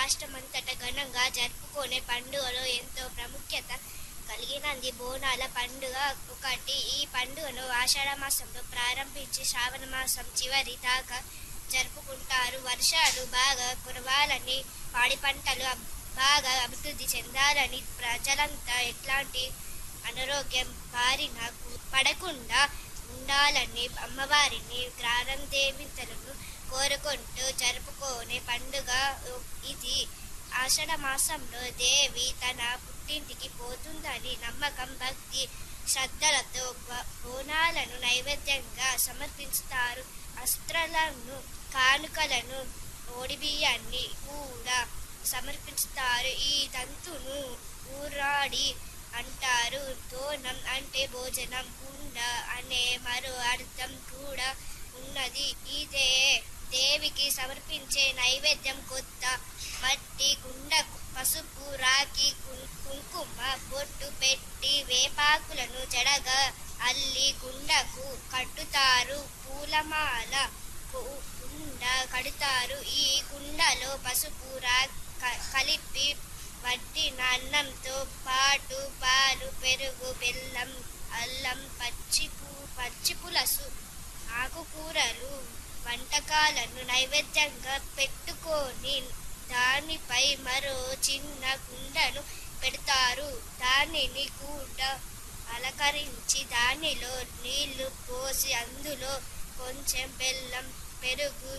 రాష్ట్రమంతటా ఘనంగా జరుపుకునే పండుగలో ఎంతో ప్రాముఖ్యత కలిగినది బోనాల పండుగ ఒకటి ఈ పండుగను ఆషాఢ మాసంలో ప్రారంభించి శ్రావణ మాసం చివరి దాకా జరుపుకుంటారు వర్షాలు బాగా కురవాలని పాడి పంటలు అబ్- బాగా అభివృద్ధి చెందాలని ప్రజలంతా ఎట్లాంటి అనారోగ్యం బారిన పడకుండా ఉండాలని అమ్మవారిని దేవతలను కోరుకుంటూ జరుపుకునే పండుగ ఇది ఆషాఢ మాసంలో దేవి తన పుట్టింటికి పోతుందని నమ్మకం భక్తి శ్రద్ధలతో బ- బోనాలను నైవేద్యంగా సమర్పిస్తారు అస్త్రాలను కానుకలను ఓడిబియ్యాన్ని కూడా సమర్పిస్తారు ఈ తంతును ఊరాడి అంటారు తోనం అంటే భోజనం కుండ అనే మరో అర్థం కూడా ఉన్నది ఇదే దేవికి సమర్పించే నైవేద్యం కొత్త మట్టి కుండ పసుపు రాకి కు- కుంకుమ బొట్టు పెట్టి వేపాకులను జడగా అల్లి కుండకు కట్టుతారు పూలమాల కు- కుండ కడతారు ఈ కుండలో పసుపు రా క- కలిపి వడ్డిన అన్నంతో పాటు పాలు పెరుగు బెల్లం అల్లం పచ్చి పు- పచ్చి పులసు ఆకుకూరలు వంటకాలను నైవేద్యంగా పెట్టుకొని దానిపై మరో చిన్న కుండను పెడతారు దానిని కూడా అలంకరించి దానిలో నీళ్లు పోసి అందులో కొంచెం బెల్లం పెరుగు